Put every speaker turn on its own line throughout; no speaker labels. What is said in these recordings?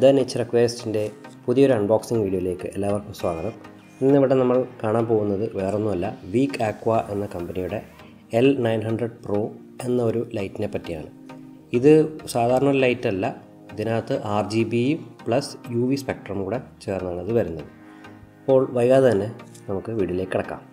The nature അക്വേസ്റ്റിൻ്റെ പുതിയൊരു unboxing വീഡിയോയിലേക്ക് എല്ലാവർക്കും സ്വാഗതം ഇന്നിവിടെ നമ്മൾ കാണാൻ പോകുന്നത് വേറൊന്നുമല്ല വീക്ക് ആക്വ എന്ന കമ്പനിയുടെ എൽ നയൻ ഹൺഡ്രഡ് പ്രോ എന്ന ഒരു ലൈറ്റിനെ പറ്റിയാണ് ഇത് സാധാരണ ഒരു ലൈറ്റ് അല്ല ഇതിനകത്ത് ആർ ജി ബിയും പ്ലസ് യു വി സ്പെക്ട്രം കൂടെ ചേർന്നാണ് ഇത് വരുന്നത് അപ്പോൾ വൈകാതെ തന്നെ നമുക്ക് വീഡിയോയിലേക്ക് കിടക്കാം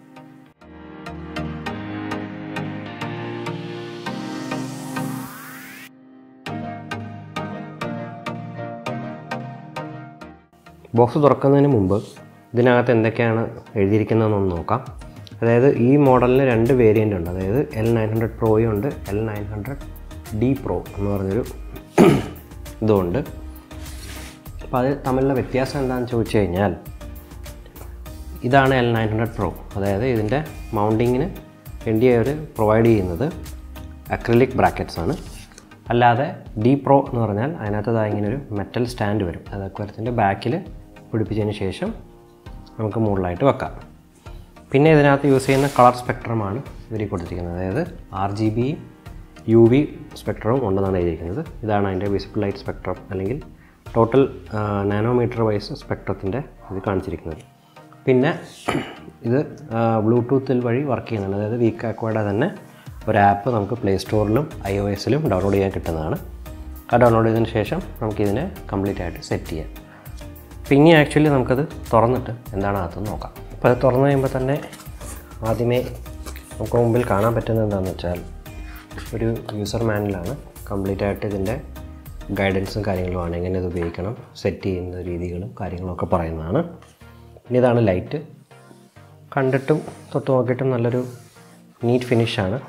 ബോക്സ് തുറക്കുന്നതിന് മുമ്പ് ഇതിനകത്ത് എന്തൊക്കെയാണ് എഴുതിയിരിക്കുന്നതെന്നൊന്ന് നോക്കാം അതായത് ഈ മോഡലിന് രണ്ട് വേരിയൻ്റ് ഉണ്ട് അതായത് എൽ നയൻ ഹൺഡ്രഡ് പ്രോയും ഉണ്ട് L nine hundred D pro എന്ന് പറഞ്ഞൊരു ഇതുമുണ്ട് അപ്പോൾ അത് തമ്മിലുള്ള വ്യത്യാസം എന്താണെന്ന് ചോദിച്ചു കഴിഞ്ഞാൽ ഇതാണ് എൽ നയൻ ഹൺഡ്രഡ് പ്രോ അതായത് ഇതിൻ്റെ മൗണ്ടിങ്ങിന് വേണ്ടി അവർ പ്രൊവൈഡ് ചെയ്യുന്നത് അക്രിലിക് ബ്രാക്കറ്റ്സ് ആണ് അല്ലാതെ ഡി പ്രോ എന്ന് പറഞ്ഞാൽ അതിനകത്ത് ഇതാ ഇങ്ങനെ ഒരു മെറ്റൽ സ്റ്റാൻഡ് വരും അത് അക്വരത്തിൻ്റെ ബാക്കിൽ പിടിപ്പിച്ചതിന് ശേഷം നമുക്ക് മുകളിലായിട്ട് വെക്കാം പിന്നെ ഇതിനകത്ത് യൂസ് ചെയ്യുന്ന കളർ സ്പെക്ട്രമാണ് ഇവർ കൊടുത്തിരിക്കുന്നത് അതായത് R G B U V സ്പെക്ട്രവും ഉണ്ടെന്നാണ് എഴുതിയിരിക്കുന്നത് ഇതാണ് അതിൻ്റെ വിസിബിൾ ലൈറ്റ് സ്പെക്ട്രം അല്ലെങ്കിൽ ടോട്ടൽ നാനോമീറ്റർ വൈസ് സ്പെക്ട്രത്തിൻ്റെ ഇത് കാണിച്ചിരിക്കുന്നത് പിന്നെ ഇത് ബ്ലൂടൂത്തിൽ വഴി വർക്ക് ചെയ്യുന്നുണ്ട് അതായത് വീക്ക് ആക്വയുടെ തന്നെ ഒരു ആപ്പ് നമുക്ക് പ്ലേ സ്റ്റോറിലും ഐ ഒ എസിലും ഡൗൺലോഡ് ചെയ്യാൻ കിട്ടുന്നതാണ് ആ ഡൗൺലോഡ് ചെയ്തതിന് ശേഷം നമുക്കിതിനെ കംപ്ലീറ്റ് ആയിട്ട് സെറ്റ് ചെയ്യാം പിന്നെ ആക്ച്വലി നമുക്കത് തുറന്നിട്ട് എന്താണ് അകത്തുനിന്ന് നോക്കാം അപ്പോൾ അത് തുറന്നു കഴിയുമ്പോൾ തന്നെ ആദ്യമേ നമുക്ക് മുമ്പിൽ കാണാൻ പറ്റുന്നത് എന്താണെന്ന് വെച്ചാൽ ഒരു യൂസർ മാനുവലാണ് കംപ്ലീറ്റ് ആയിട്ട് ഇതിൻ്റെ ഗൈഡൻസും കാര്യങ്ങളുമാണ് എങ്ങനെ ഇത് ഉപയോഗിക്കണം സെറ്റ് ചെയ്യുന്ന രീതികളും കാര്യങ്ങളും ഒക്കെ പറയുന്നതാണ് പിന്നെ ഇതാണ് ലൈറ്റ് കണ്ടിട്ടും തൊട്ട് നോക്കിയിട്ടും നല്ലൊരു നീറ്റ് ഫിനിഷാണ്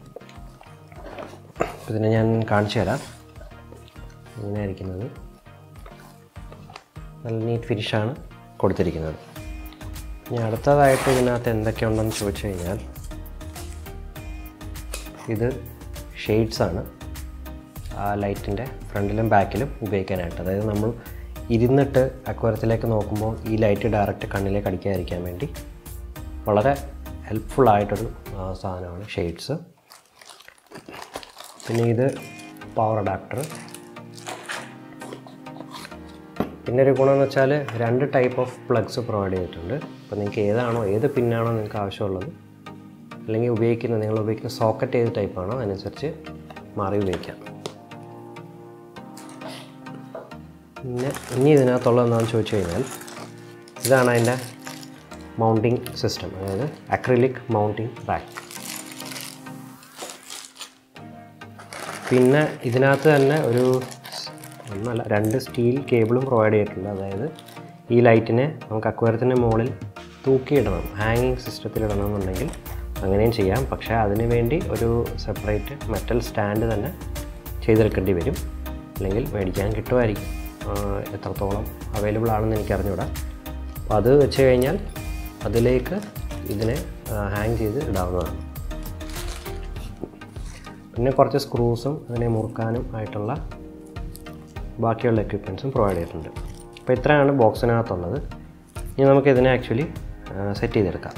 ഇതിനെ ഞാൻ കാണിച്ചു തരാം ഇങ്ങനെ ഇരിക്കുന്നത് നല്ല നീറ്റ് ഫിനിഷാണ് കൊടുത്തിരിക്കുന്നത് ഇനി അടുത്തതായിട്ട് ഇതിനകത്ത് എന്തൊക്കെയുണ്ടെന്ന് ചോദിച്ചു കഴിഞ്ഞാൽ ഇത് ഷെയ്ഡ്സാണ് ആ ലൈറ്റിൻ്റെ ഫ്രണ്ടിലും ബാക്കിലും ഉപയോഗിക്കാനായിട്ട് അതായത് നമ്മൾ ഇരുന്നിട്ട് അക്വരത്തിലേക്ക് നോക്കുമ്പോൾ ഈ ലൈറ്റ് ഡയറക്റ്റ് കണ്ണിലേക്ക് അടിക്കാതിരിക്കാൻ വേണ്ടി വളരെ ഹെൽപ്ഫുള്ളായിട്ടൊരു സാധനമാണ് ഷെയ്ഡ്സ് പിന്നെ ഇത് പവർ അഡാപ്റ്റർ പിന്നെ ഒരു ഗുണമെന്ന് വെച്ചാൽ രണ്ട് ടൈപ്പ് ഓഫ് പ്ലഗ്സ് പ്രൊവൈഡ് ചെയ്തിട്ടുണ്ട് അപ്പോൾ നിങ്ങൾക്ക് ഏതാണോ ഏത് പിന്നാണോ നിങ്ങൾക്ക് ആവശ്യമുള്ളത് അല്ലെങ്കിൽ ഉപയോഗിക്കുന്ന നിങ്ങൾ ഉപയോഗിക്കുന്ന സോക്കറ്റ് ഏത് ടൈപ്പാണോ അതിനനുസരിച്ച് മാറി ഉപയോഗിക്കാം പിന്നെ ഇനി ഇതിനകത്തുള്ളത് എന്താണെന്ന് ചോദിച്ചു കഴിഞ്ഞാൽ ഇതാണ് അതിൻ്റെ മൗണ്ടിങ് സിസ്റ്റം അതായത് അക്രിലിക് മൗണ്ടിങ് റാക്ക് പിന്നെ ഇതിനകത്ത് തന്നെ ഒരു ഒന്നല്ല രണ്ട് സ്റ്റീൽ കേബിളും പ്രൊവൈഡ് ചെയ്തിട്ടുണ്ട് അതായത് ഈ ലൈറ്റിനെ നമുക്ക് അക്വയറത്തിൻ്റെ മുകളിൽ തൂക്കിയിടണം ഹാങ്ങിങ് സിസ്റ്റത്തിൽ ഇടണമെന്നുണ്ടെങ്കിൽ അങ്ങനെയും ചെയ്യാം പക്ഷേ അതിന് വേണ്ടി ഒരു സെപ്പറേറ്റ് മെറ്റൽ സ്റ്റാൻഡ് തന്നെ ചെയ്തെടുക്കേണ്ടി വരും അല്ലെങ്കിൽ മേടിക്കാൻ കിട്ടുമായിരിക്കും എത്രത്തോളം അവൈലബിൾ ആണെന്ന് എനിക്ക് അറിഞ്ഞൂടാ അപ്പോൾ അത് വെച്ച് കഴിഞ്ഞാൽ അതിലേക്ക് ഇതിനെ ഹാങ് ചെയ്ത് ഇടാവുന്നതാണ് പിന്നെ കുറച്ച് സ്ക്രൂസും അതിനെ മുറുക്കാനും ആയിട്ടുള്ള ബാക്കിയുള്ള എക്യുപ്മെൻസും പ്രൊവൈഡ് ചെയ്തിട്ടുണ്ട് അപ്പോൾ ഇത്രയാണ് ബോക്സിനകത്തുള്ളത് ഇനി നമുക്ക് ഇതിനെ ആക്ച്വലി സെറ്റ് ചെയ്തെടുക്കാം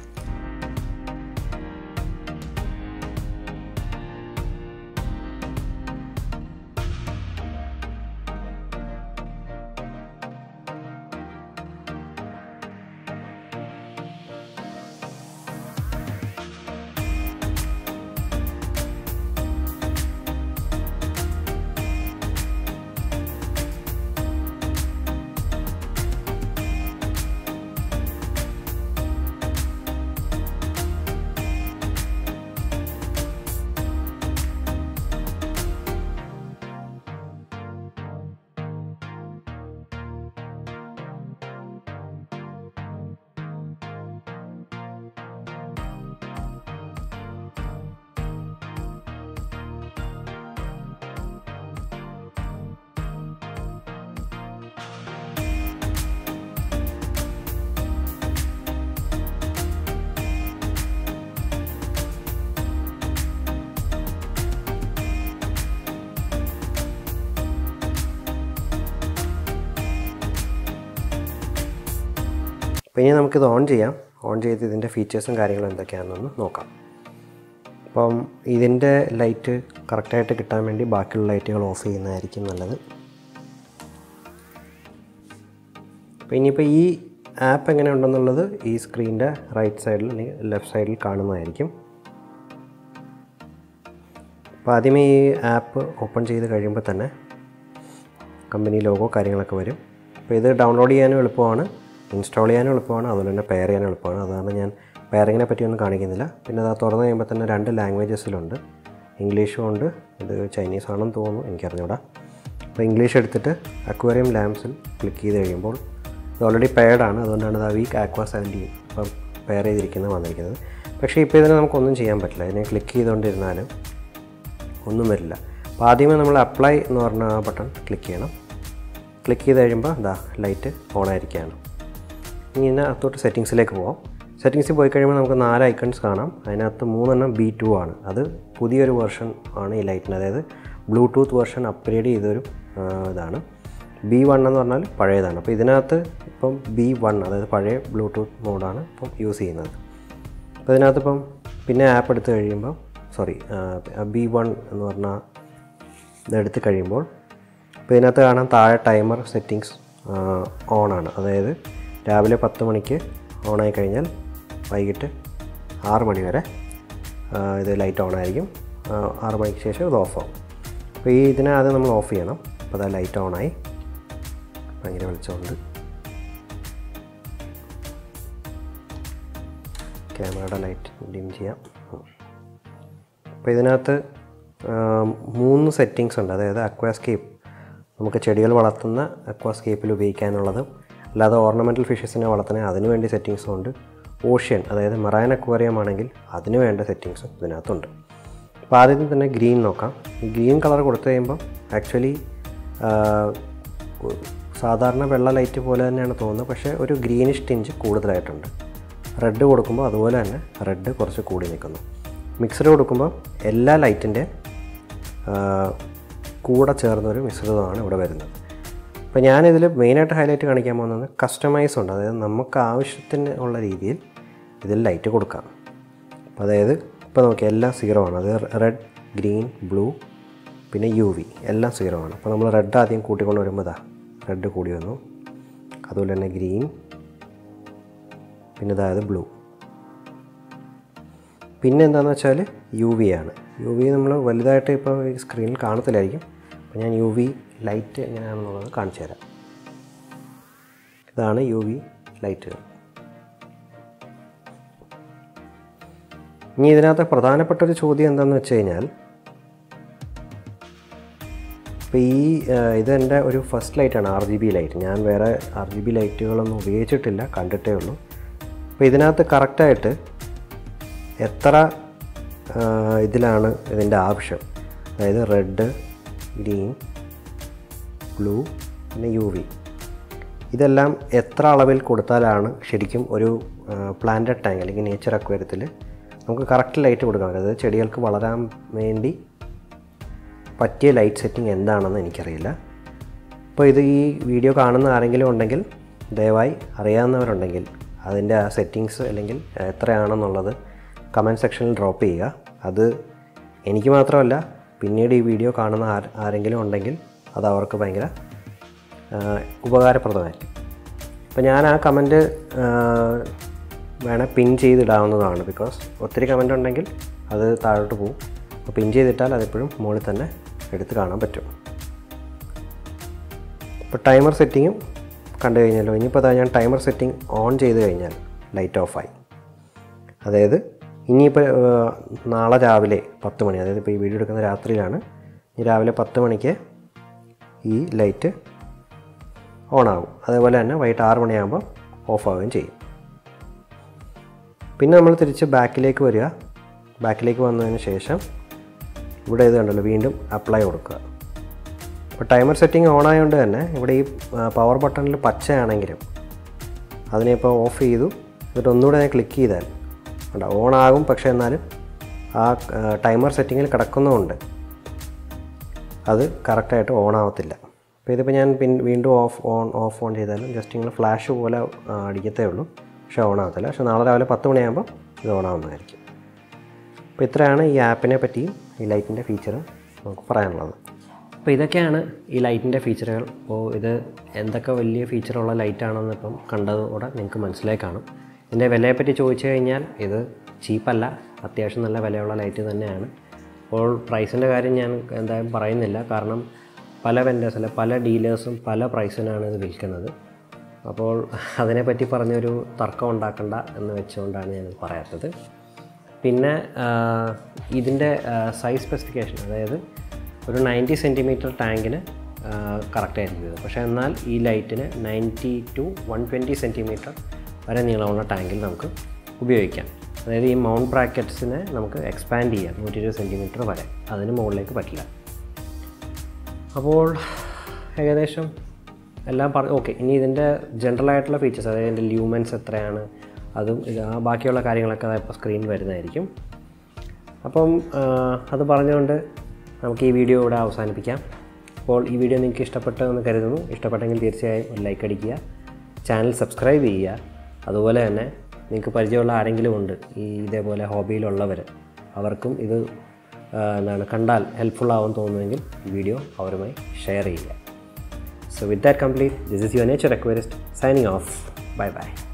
അപ്പോൾ ഇനി നമുക്കിത് ഓൺ ചെയ്യാം ഓൺ ചെയ്ത് ഇതിൻ്റെ ഫീച്ചേഴ്സും കാര്യങ്ങളും എന്തൊക്കെയാണെന്നൊന്ന് നോക്കാം അപ്പം ഇതിൻ്റെ ലൈറ്റ് കറക്റ്റായിട്ട് കിട്ടാൻ വേണ്ടി ബാക്കിയുള്ള ലൈറ്റുകൾ ഓഫ് ചെയ്യുന്നതായിരിക്കും നല്ലത് അപ്പോൾ ഇനിയിപ്പോൾ ഈ ആപ്പ് എങ്ങനെ ഉണ്ടെന്നുള്ളത് ഈ സ്ക്രീനിൻ്റെ റൈറ്റ് സൈഡിൽ അല്ലെങ്കിൽ ലെഫ്റ്റ് സൈഡിൽ കാണുന്നതായിരിക്കും അപ്പോൾ ആദ്യമേ ഈ ആപ്പ് ഓപ്പൺ ചെയ്ത് കഴിയുമ്പോൾ തന്നെ കമ്പനി ലോഗോ കാര്യങ്ങളൊക്കെ വരും അപ്പോൾ ഇത് ഡൗൺലോഡ് ചെയ്യാനും എളുപ്പമാണ് ഇൻസ്റ്റാൾ ചെയ്യാനും എളുപ്പമാണ് അതുപോലെ തന്നെ പെയർ ചെയ്യാനും എളുപ്പമാണ് അതാണ് ഞാൻ പെയറിങ്ങിനെ പറ്റിയൊന്നും കാണിക്കുന്നില്ല പിന്നെ അത് തുറന്ന് കഴിയുമ്പോൾ തന്നെ രണ്ട് ലാംഗ്വേജസിലുണ്ട് ഇംഗ്ലീഷും ഉണ്ട് ഇത് ചൈനീസ് ആണെന്ന് തോന്നുന്നു എനിക്കറിഞ്ഞൂടാ അപ്പോൾ ഇംഗ്ലീഷ് എടുത്തിട്ട് അക്വേറിയം ലാംപ്സിൽ ക്ലിക്ക് ചെയ്ത് കഴിയുമ്പോൾ ഇത് ഓൾറെഡി പെയർഡാണ് അതുകൊണ്ടാണ് ഇത് ആ വീക്ക് ആക്വ സെവൻറ്റീൻ ഇപ്പം പെയർ ചെയ്തിരിക്കുന്നത് വന്നിരിക്കുന്നത് പക്ഷേ ഇപ്പോൾ ഇതിന് നമുക്കൊന്നും ചെയ്യാൻ പറ്റില്ല ഇതിനെ ക്ലിക്ക് ചെയ്തുകൊണ്ടിരുന്നാലും ഒന്നും വരില്ല അപ്പോൾ ആദ്യമേ നമ്മൾ അപ്ലൈ എന്ന് പറഞ്ഞ ആ ബട്ടൺ ക്ലിക്ക് ചെയ്യണം ക്ലിക്ക് ചെയ്ത് കഴിയുമ്പോൾ ഇതാ ലൈറ്റ് ഓൺ ആയിരിക്കുകയാണ് ഇനി ഇതിന് അകത്തോട്ട് സെറ്റിങ്സിലേക്ക് പോകാം സെറ്റിങ്സിൽ പോയി കഴിയുമ്പോൾ നമുക്ക് നാല് ഐക്കൺസ് കാണാം അതിനകത്ത് മൂന്നെണ്ണം ബി ടു ആണ് അത് പുതിയൊരു വെർഷൻ ആണ് ഈ ലൈറ്റിന് അതായത് ബ്ലൂടൂത്ത് വെർഷൻ അപ്ഗ്രേഡ് ചെയ്തൊരു ആ, ഇതാണ് ബി വൺ എന്ന് പറഞ്ഞാൽ പഴയതാണ് അപ്പോൾ ഇതിനകത്ത് ഇപ്പം ബി വൺ അതായത് പഴയ ബ്ലൂടൂത്ത് മോഡാണ് ഇപ്പം യൂസ് ചെയ്യുന്നത് അപ്പോൾ ഇതിനകത്ത് ഇപ്പം പിന്നെ ആപ്പ് എടുത്ത് കഴിയുമ്പോൾ സോറി ബി വൺ എന്ന് പറഞ്ഞാൽ ഇതെടുത്ത് കഴിയുമ്പോൾ ഇപ്പോൾ ഇതിനകത്ത് കാണാം താഴെ ടൈമർ സെറ്റിങ്സ് ഓണാണ് അതായത് രാവിലെ പത്ത് മണിക്ക് ഓണായി കഴിഞ്ഞാൽ വൈകിട്ട് ആറ് മണി വരെ ആ, ഇത് ലൈറ്റ് ഓൺ ആയിരിക്കും ആ, ആറ് മണിക്ക് ശേഷം ഇത് ഓഫ് ആവും അപ്പോൾ ഈ ഇതിനെ ആദ്യം നമ്മൾ ഓഫ് ചെയ്യണം അപ്പോൾ അത് ലൈറ്റ് ഓണായി ഭയങ്കര വെളിച്ചമുണ്ട് ക്യാമറയുടെ ലൈറ്റ് ഡിം ചെയ്യാം അപ്പോൾ ഇതിനകത്ത് ആ, മൂന്ന് സെറ്റിങ്സ് ഉണ്ട് അതായത് അക്വാസ്കേപ്പ് നമുക്ക് ചെടികൾ വളർത്തുന്ന അക്വാസ്കേപ്പിൽ ഉപയോഗിക്കാനുള്ളതും അല്ലാതെ ഓർണമെൻറ്റൽ ഫിഷസിനെ വളർത്തുന്ന അതിന് വേണ്ടി സെറ്റിങ്സും ഉണ്ട് ഓഷ്യൻ അതായത് മറൈൻ അക്വേറിയം ആണെങ്കിൽ അതിന് വേണ്ട സെറ്റിങ്സും ഇതിനകത്തുണ്ട് അപ്പോൾ ആദ്യം തന്നെ ഗ്രീൻ നോക്കാം ഈ ഗ്രീൻ കളർ കൊടുത്തു കഴിയുമ്പോൾ ആക്ച്വലി സാധാരണ വെള്ള ലൈറ്റ് പോലെ തന്നെയാണ് തോന്നുന്നത് പക്ഷേ ഒരു ഗ്രീനിഷ് ടിഞ്ച് കൂടുതലായിട്ടുണ്ട് റെഡ് കൊടുക്കുമ്പോൾ അതുപോലെ തന്നെ റെഡ് കുറച്ച് കൂടി നിൽക്കുന്നു മിക്സഡ് കൊടുക്കുമ്പോൾ എല്ലാ ലൈറ്റിൻ്റെ കൂടെ ചേർന്നൊരു മിശ്രിതമാണ് ഇവിടെ വരുന്നത് അപ്പോൾ ഞാനിതിൽ മെയിനായിട്ട് ഹൈലൈറ്റ് കാണിക്കാൻ പോകുന്നത് കസ്റ്റമൈസ് ഉണ്ട് അതായത് നമുക്ക് ആവശ്യത്തിന് ഉള്ള രീതിയിൽ ഇതിൽ ലൈറ്റ് കൊടുക്കാം അപ്പോൾ അതായത് ഇപ്പോൾ നോക്കി എല്ലാം സീറോ ആണ് അത് റെഡ് ഗ്രീൻ ബ്ലൂ പിന്നെ യു വി എല്ലാം സീറോ ആണ് അപ്പോൾ നമ്മൾ റെഡ് ആദ്യം കൂട്ടിക്കൊണ്ട് വരുമ്പോൾ ഇതാ റെഡ് കൂടി വന്നു അതുപോലെ തന്നെ ഗ്രീൻ പിന്നെ അതായത് ബ്ലൂ പിന്നെ എന്താണെന്ന് വെച്ചാൽ യു വി ആണ് യു വി നമ്മൾ വലുതായിട്ട് ഇപ്പോൾ ഈ സ്ക്രീനിൽ കാണത്തില്ലായിരിക്കും അപ്പോൾ ഞാൻ യു വി ലൈറ്റ് എങ്ങനെയാണെന്നുള്ളത് കാണിച്ചു തരാം ഇതാണ് യു വി ലൈറ്റുകൾ ഇനി ഇതിനകത്ത് പ്രധാനപ്പെട്ട ഒരു ചോദ്യം എന്താണെന്ന് വെച്ച് കഴിഞ്ഞാൽ ഇപ്പോൾ ഈ ഏഹ്, ഇത് എൻ്റെ ഒരു ഫസ്റ്റ് ലൈറ്റാണ് ആർ ജി ബി ലൈറ്റ് ഞാൻ വേറെ ആർ ജി ബി ലൈറ്റുകളൊന്നും ഉപയോഗിച്ചിട്ടില്ല കണ്ടിട്ടേ ഉള്ളൂ അപ്പോൾ ഇതിനകത്ത് കറക്റ്റായിട്ട് എത്ര ആ, ഇതിലാണ് ഇതിൻ്റെ ആവശ്യം അതായത് റെഡ് ഗ്രീൻ ബ്ലൂ പിന്നെ യു വി ഇതെല്ലാം എത്ര അളവിൽ കൊടുത്താലാണ് ശരിക്കും ഒരു പ്ലാന്റഡ് ടാങ്ക് അല്ലെങ്കിൽ നേച്ചർ അക്വേരത്തിൽ നമുക്ക് കറക്റ്റ് ലൈറ്റ് കൊടുക്കാൻ പറ്റും അതായത് ചെടികൾക്ക് വളരാൻ വേണ്ടി പറ്റിയ ലൈറ്റ് സെറ്റിംഗ് എന്താണെന്ന് എനിക്കറിയില്ല അപ്പോൾ ഇത് ഈ വീഡിയോ കാണുന്ന ആരെങ്കിലും ഉണ്ടെങ്കിൽ ദയവായി അറിയാവുന്നവരുണ്ടെങ്കിൽ അതിൻ്റെ ആ സെറ്റിങ്സ് അല്ലെങ്കിൽ എത്രയാണെന്നുള്ളത് കമൻറ്റ് സെക്ഷനിൽ ഡ്രോപ്പ് ചെയ്യുക അത് എനിക്ക് മാത്രമല്ല പിന്നീട് ഈ വീഡിയോ കാണുന്ന ആര് ആരെങ്കിലും ഉണ്ടെങ്കിൽ അത് അവർക്ക് ഭയങ്കര ആ, ഉപകാരപ്രദമായിരിക്കും അപ്പോൾ ഞാൻ ആ കമൻറ്റ് വേണേൽ പിൻ ചെയ്തിടാവുന്നതാണ് ബിക്കോസ് ഒത്തിരി കമൻ്റ് ഉണ്ടെങ്കിൽ അത് താഴോട്ട് പോകും അപ്പോൾ പിൻ ചെയ്തിട്ടാൽ അതെപ്പോഴും മുകളിൽ തന്നെ എടുത്ത് കാണാൻ പറ്റും ഇപ്പോൾ ടൈമർ സെറ്റിങ്ങും കണ്ടു കഴിഞ്ഞാലോ ഇനിയിപ്പോൾ അതാ ഞാൻ ടൈമർ സെറ്റിംഗ് ഓൺ ചെയ്ത് കഴിഞ്ഞാൽ ലൈറ്റ് ഓഫായി അതായത് ഇനിയിപ്പോൾ ഏഹ്, നാളെ രാവിലെ പത്ത് മണി അതായത് ഇപ്പോൾ ഈ വീഡിയോ എടുക്കുന്ന രാത്രിയിലാണ് ഈ രാവിലെ പത്ത് മണിക്ക് ഈ ലൈറ്റ് ഓൺ ആകും അതേപോലെ തന്നെ വൈകിട്ട് ആറ് മണിയാകുമ്പോൾ ഓഫ് ആവുകയും ചെയ്യും പിന്നെ നമ്മൾ തിരിച്ച് ബാക്കിലേക്ക് വരിക ബാക്കിലേക്ക് വന്നതിന് ശേഷം ഇവിടെ ഇത് കണ്ടല്ലോ വീണ്ടും അപ്ലൈ കൊടുക്കുക അപ്പോൾ ടൈമർ സെറ്റിംഗ് ഓൺ ആയതുകൊണ്ട് തന്നെ ഇവിടെ ഈ പവർ ബട്ടണിൽ പച്ചയാണെങ്കിലും അതിനെ ഇപ്പോൾ ഓഫ് ചെയ്തു എന്നിട്ട് ഒന്നുകൂടെ ഞാൻ ക്ലിക്ക് ചെയ്താൽ ഉണ്ട് ഓൺ ആകും പക്ഷേ എന്നാലും ആ ടൈമർ സെറ്റിങ്ങിൽ കിടക്കുന്നതുകൊണ്ട് അത് കറക്റ്റായിട്ട് ഓൺ ആവത്തില്ല അപ്പോൾ ഇതിപ്പോൾ ഞാൻ പിൻ വീണ്ടും ഓഫ് ഓൺ ഓഫ് ഓൺ ചെയ്താലും ജസ്റ്റ് ഇങ്ങനെ ഫ്ലാഷ് പോലെ ആ, അടിക്കത്തേ ഉള്ളൂ പക്ഷേ ഓൺ ആവത്തില്ല പക്ഷേ നാളെ രാവിലെ പത്ത് മണിയാകുമ്പോൾ ഇത് ഓൺ ആവുന്നതായിരിക്കും അപ്പോൾ ഇത്രയാണ് ഈ ആപ്പിനെ പറ്റിയും ഈ ലൈറ്റിൻ്റെ ഫീച്ചറും നമുക്ക് പറയാനുള്ളത് അപ്പോൾ ഇതൊക്കെയാണ് ഈ ലൈറ്റിൻ്റെ ഫീച്ചറുകൾ അപ്പോൾ ഇത് എന്തൊക്കെ വലിയ ഫീച്ചറുള്ള ലൈറ്റാണെന്ന് ഇപ്പം കണ്ടതോടെ നിങ്ങൾക്ക് മനസ്സിലായി കാണും ഇതിൻ്റെ വിലയെപ്പറ്റി ചോദിച്ചു കഴിഞ്ഞാൽ ഇത് ചീപ്പല്ല അത്യാവശ്യം നല്ല വിലയുള്ള ലൈറ്റ് തന്നെയാണ് അപ്പോൾ പ്രൈസിൻ്റെ കാര്യം ഞാൻ എന്തായാലും പറയുന്നില്ല കാരണം പല വെൻഡേഴ്സ് അല്ല പല ഡീലേഴ്സും പല പ്രൈസിനാണ് ഇത് വിൽക്കുന്നത് അപ്പോൾ അതിനെപ്പറ്റി പറഞ്ഞൊരു തർക്കം ഉണ്ടാക്കണ്ട എന്ന് വെച്ചുകൊണ്ടാണ് ഞാൻ പറയാത്തത് പിന്നെ ഇതിൻ്റെ സൈസ് സ്പെസിഫിക്കേഷൻ അതായത് ഒരു നയൻറ്റി സെൻറ്റിമീറ്റർ ടാങ്കിന് കറക്റ്റായിരുന്നു ഇത് പക്ഷേ എന്നാൽ ഈ ലൈറ്റിന് ninety two one twenty centimeter വരെ നീളമുള്ള ടാങ്കിൽ നമുക്ക് ഉപയോഗിക്കാം അതായത് ഈ മൗണ്ട് ബ്രാക്കറ്റ്സിനെ നമുക്ക് എക്സ്പാൻഡ് ചെയ്യാം നൂറ്റി ഇരുപത് സെൻറ്റിമീറ്റർ വരെ അതിന് മുകളിലേക്ക് പറ്റില്ല അപ്പോൾ ഏകദേശം എല്ലാം പറ ഓക്കെ ഇനി ഇതിൻ്റെ ജനറൽ ആയിട്ടുള്ള ഫീച്ചേഴ്സ് അതായത് ഇതിൻ്റെ ല്യൂമൻസ് എത്രയാണ് അതും ഇത് ആ ബാക്കിയുള്ള കാര്യങ്ങളൊക്കെ ഇപ്പോൾ സ്ക്രീൻ വരുന്നതായിരിക്കും അപ്പം ആ, അത് പറഞ്ഞുകൊണ്ട് നമുക്ക് ഈ വീഡിയോ ഇവിടെ അവസാനിപ്പിക്കാം അപ്പോൾ ഈ വീഡിയോ നിങ്ങൾക്ക് ഇഷ്ടപ്പെട്ടു എന്ന് കരുതുന്നു ഇഷ്ടപ്പെട്ടെങ്കിൽ തീർച്ചയായും ഒരു ലൈക്ക് അടിക്കുക ചാനൽ സബ്സ്ക്രൈബ് ചെയ്യുക അതുപോലെ തന്നെ നിങ്ങൾക്ക് പരിചയമുള്ള ആരെങ്കിലും ഉണ്ട് ഈ ഇതേപോലെ ഹോബിയിലുള്ളവർ അവർക്കും ഇത് ആ, എന്താണ് കണ്ടാൽ ഹെൽപ്ഫുൾ ആവും തോന്നുമെങ്കിൽ ഈ വീഡിയോ അവരുമായി ഷെയർ ചെയ്യുക So with that complete, this is your nature aquarist signing off. Bye bye.